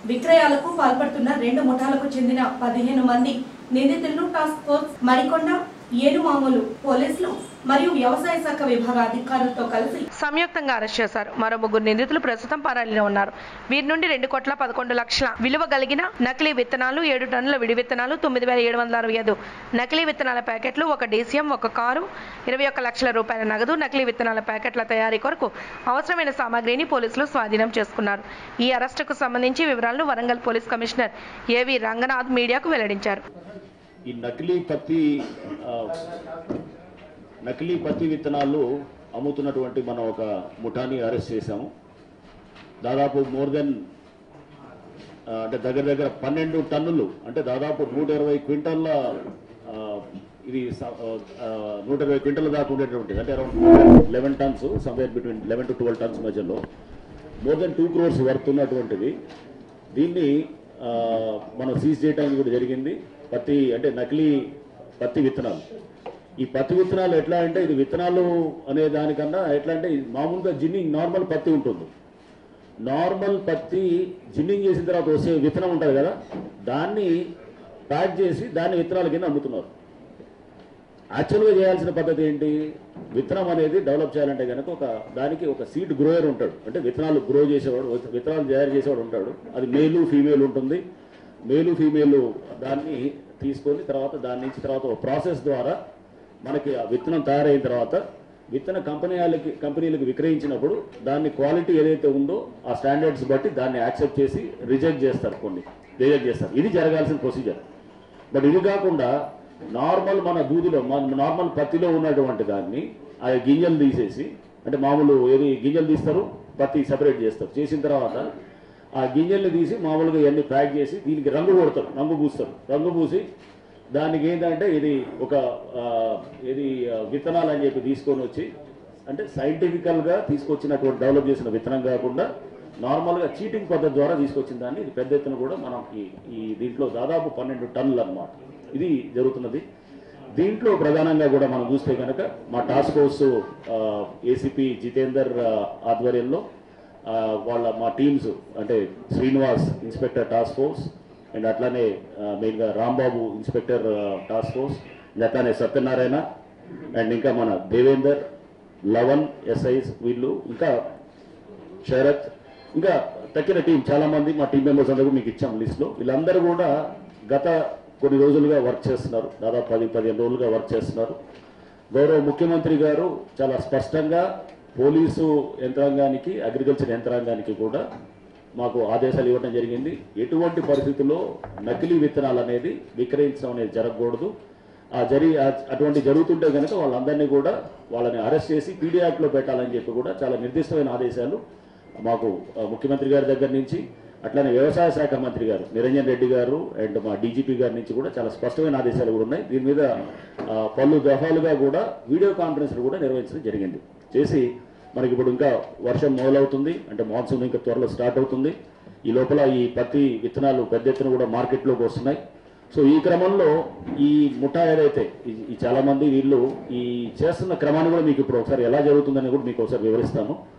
విక్రయాలకు పాల్పడుతున్న రెండు ముఠాలకు చెందిన పదిహేను మంది నిందితులను టాస్క్ ఫోర్స్ మరికొండ ఏనుమామూలు పోలీసులు మరియు వ్యవసాయ శాఖ విభాగ అధికారులతో కలిసి సంయుక్తంగా అరెస్ట్ చేశారు మరో ముగ్గురు నిందితులు ప్రస్తుతం పరారీలో ఉన్నారు వీరి నుండి రెండు కోట్ల పదకొండు లక్షల విలువ కలిగిన నకిలీ విత్తనాలు ఏడు టన్నుల విడి విత్తనాలు తొమ్మిది వేల ఏడు వందల అరవై ఐదు నకిలీ విత్తనాల ప్యాకెట్లు ఒక డీసీఎం ఒక కారు ఇరవై ఒక్క లక్షల రూపాయల నగదు నకిలీ విత్తనాల ప్యాకెట్ల తయారీ కొరకు అవసరమైన సామాగ్రిని పోలీసులు స్వాధీనం చేసుకున్నారు ఈ అరెస్టుకు సంబంధించి వివరాలను వరంగల్ పోలీస్ కమిషనర్ ఏవి రంగనాథ్ మీడియాకు వెల్లడించారు ఈ నకిలీ పత్తి ఆ, నకిలీ పత్తి విత్తనాలు అమ్ముతున్నటువంటి మనం ఒక ముఠాని అరెస్ట్ చేశాము దాదాపు మోర్ దెన్ అంటే దగ్గర దగ్గర పన్నెండు టన్నులు అంటే దాదాపు నూట ఇరవై క్వింటల్ల ఆ, ఇది స- ఆ, నూట ఇరవై క్వింటల్ దాకా ఉండేటువంటిది అంటే around eleven tons somewhere between eleven to twelve tons మధ్యలో more than two crores worth ఉన్నటువంటిది దీన్ని ఆ, మనం సీజ్ చేయడానికి కూడా జరిగింది పత్తి అంటే నకిలీ పత్తి విత్తనాలు ఈ పత్తి విత్తనాలు ఎట్లా అంటే ఇది విత్తనాలు అనే దానికన్నా ఎట్లా అంటే ఇది మామూలుగా జిన్నింగ్ నార్మల్ పత్తి ఉంటుంది నార్మల్ పత్తి జిన్నింగ్ చేసిన తర్వాత వచ్చే విత్తనం ఉంటుంది కదా దాన్ని ప్యాక్ చేసి దాన్ని విత్తనాల కింద అమ్ముతున్నారు యాక్చువల్గా చేయాల్సిన పద్ధతి ఏంటి విత్తనం అనేది డెవలప్ చేయాలంటే కనుక ఒక దానికి ఒక సీడ్ గ్రోయర్ ఉంటాడు అంటే విత్తనాలు గ్రో చేసేవాడు విత్తనాలు తయారు చేసేవాడు ఉంటాడు అది మేలు ఫీమేల్ ఉంటుంది మేలు ఫీమేల్ దాన్ని తీసుకొని తర్వాత దాని నుంచి తర్వాత ఒక ప్రాసెస్ ద్వారా మనకి ఆ విత్తనం తయారైన తర్వాత విత్తన కంపెనీలకి కంపెనీలకు విక్రయించినప్పుడు దాన్ని క్వాలిటీ ఏదైతే ఉందో ఆ స్టాండర్డ్స్ బట్టి దాన్ని యాక్సెప్ట్ చేసి రిజెక్ట్ చేస్తారు కొన్ని రిజెక్ట్ చేస్తారు ఇది జరగాల్సిన ప్రొసీజర్ బట్ ఇది కాకుండా నార్మల్ మన దూదిలో మన నార్మల్ పత్తిలో ఉన్నటువంటి దాన్ని ఆ గింజలు తీసేసి అంటే మామూలు ఏది గింజలు తీస్తారు పత్తి సెపరేట్ చేస్తారు చేసిన తర్వాత ఆ గింజల్ని తీసి మామూలుగా ఇవన్నీ ప్యాక్ చేసి దీనికి రంగు కొడతారు రంగు పూస్తారు రంగు పూసి దానికి ఏంటంటే ఇది ఒక ఆ, ఇది ఆ, విత్తనాలు అని చెప్పి తీసుకొని వచ్చి అంటే సైంటిఫికల్గా తీసుకొచ్చినటువంటి డెవలప్ చేసిన విత్తనం కాకుండా నార్మల్గా చీటింగ్ పద్ధతి ద్వారా తీసుకొచ్చిన దాన్ని ఇది పెద్ద ఎత్తున కూడా మనం ఈ ఈ దీంట్లో దాదాపు పన్నెండు టన్నులు అన్నమాట ఇది జరుగుతున్నది దీంట్లో ప్రధానంగా కూడా మనం చూస్తే కనుక మా టాస్క్ ఫోర్స్ ఏసీపీ జితేందర్ ఆ, ఆధ్వర్యంలో ఆ, వాళ్ళ మా టీమ్స్ అంటే Srinivas inspector task force and అట్లానే ఆ, మెయిన్గా రాంబాబు ఇన్స్పెక్టర్ ఆ, టాస్క్ ఫోర్స్ అండ్ అట్లానే సత్యనారాయణ అండ్ ఇంకా మన దేవేందర్ లవన్ ఎస్ఐస్ వీళ్ళు ఇంకా శరత్ ఇంకా తక్కిన టీం చాలా మంది మా టీం మెంబర్స్ అందరూ మీకు ఇచ్చాం లిస్ట్లో వీళ్ళందరూ కూడా గత కొన్ని రోజులుగా వర్క్ చేస్తున్నారు దాదాపు పది పదిహేను రోజులుగా వర్క్ చేస్తున్నారు గౌరవ ముఖ్యమంత్రి గారు చాలా స్పష్టంగా పోలీసు యంత్రాంగానికి అగ్రికల్చర్ యంత్రాంగానికి కూడా మాకు ఆదేశాలు ఇవ్వడం జరిగింది ఎటువంటి పరిస్థితుల్లో నకిలీ విత్తనాలు అనేది విక్రయించడం అనేది జరగకూడదు ఆ జరి ఆ- అటువంటి జరుగుతుంటే కనుక వాళ్ళందరినీ కూడా వాళ్ళని అరెస్ట్ చేసి పీడీ యాక్ట్లో పెట్టాలని చెప్పి కూడా చాలా నిర్దిష్టమైన ఆదేశాలు మాకు ఆ, ముఖ్యమంత్రి గారి దగ్గర నుంచి అట్లానే వ్యవసాయ శాఖ మంత్రి గారు నిరంజన్ రెడ్డి గారు అండ్ మా డీజీపీ గారి నుంచి కూడా చాలా స్పష్టమైన ఆదేశాలు కూడా ఉన్నాయి దీని మీద ఆ, పలు దఫాలుగా కూడా వీడియో కాన్ఫరెన్స్ కూడా నిర్వహించడం జరిగింది చేసి మనకి ఇప్పుడు ఇంకా వర్షం మొదలవుతుంది అంటే మాన్సూన్ ఇంకా త్వరలో స్టార్ట్ అవుతుంది ఈ లోపల ఈ పత్తి విత్తనాలు పెద్ద ఎత్తున కూడా మార్కెట్లోకి వస్తున్నాయి సో ఈ క్రమంలో ఈ ముఠా ఏదైతే ఈ- ఈ చాలా మంది వీళ్ళు ఈ చేస్తున్న క్రమాన్ని కూడా మీకు ఇప్పుడు ఒకసారి ఎలా జరుగుతుందని కూడా మీకు ఒకసారి వివరిస్తాను